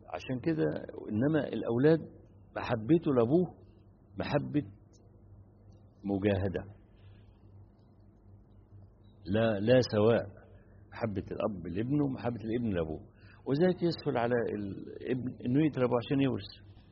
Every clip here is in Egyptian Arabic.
عشان كده إنما الأولاد محبته لأبوه محبة مجاهدة لا لا سواء محبة الأب لابنه ومحبة الابن لأبوه وذلك يسهل على الابن إنه يتربى عشان يورث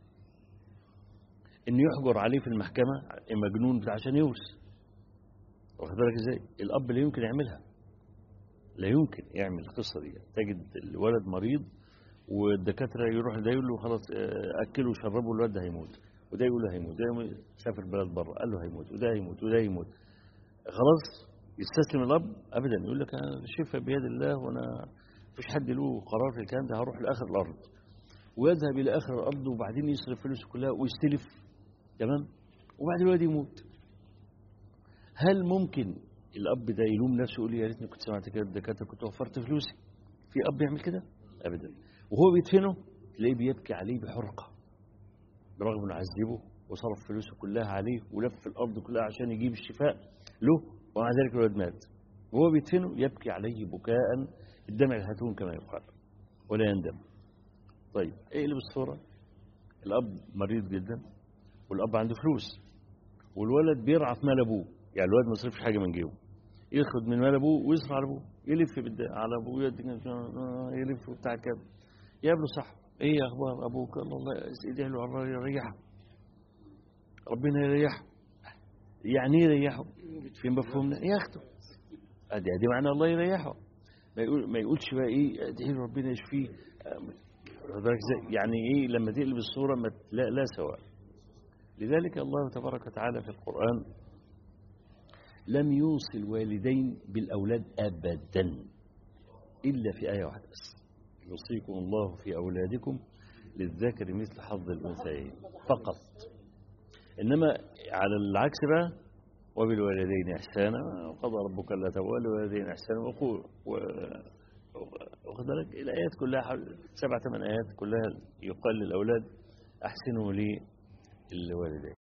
إنه يحجر عليه في المحكمة مجنون عشان يورث واخد بالك ازاي الأب لا يمكن يعملها لا يمكن يعمل القصة دي تجد الولد مريض والدكاترة يروح ده يقول له خلاص أكله وشربه الولد ده هيموت وده يقول له هيموت ده سافر بلد بره قال له هيموت وده هيموت وده هيموت خلاص يستسلم الأب أبدا يقول لك أنا الشفاء بيد الله وأنا مفيش حد له قرار في الكلام ده هروح لآخر الأرض ويذهب إلى آخر الأرض وبعدين يصرف فلوسه كلها ويستلف تمام وبعدين الولد يموت هل ممكن الأب ده يلوم نفسه يقول يا ريتني كنت سمعت كده الدكاترة كنت وفرت فلوسي في أب يعمل كده أبدا وهو بيدفنه تلاقيه بيبكي عليه بحرقة برغم انه عذبه وصرف فلوسه كلها عليه ولف الارض كلها عشان يجيب الشفاء له ومع ذلك الولد مات وهو بيدفنه يبكي عليه بكاء الدمع الهاتون كما يقال ولا يندم طيب اقلب الصورة الأب مريض جدا والأب عنده فلوس والولد بيرعى في مال أبوه يعني الولد ما يصرفش حاجة من جيبه ياخد من مال أبوه ويصرف على أبوه يلف على أبوه يلف بتاع كده يقابله صاحبه ايه اخبار ابوك الله ادعي له الله يريحه ربنا يريحه يعني ايه يريحه في مفهومنا ياخده ادي ادي معنى الله يريحه ما يقول ما يقولش بقى ايه ادعي له ربنا يشفيه يعني ايه لما تقلب الصوره ما لا لا سواء لذلك الله تبارك وتعالى في القران لم يوصي الوالدين بالاولاد ابدا الا في ايه واحده بس يوصيكم الله في أولادكم للذكر مثل حظ الأنثيين فقط إنما على العكس بقى وبالوالدين إحسانا وقضى ربك ألا تبوا الوالدين إحسانا وقول واخد بالك الآيات كلها سبع ثمان آيات كلها يقال للأولاد أحسنوا للوالدين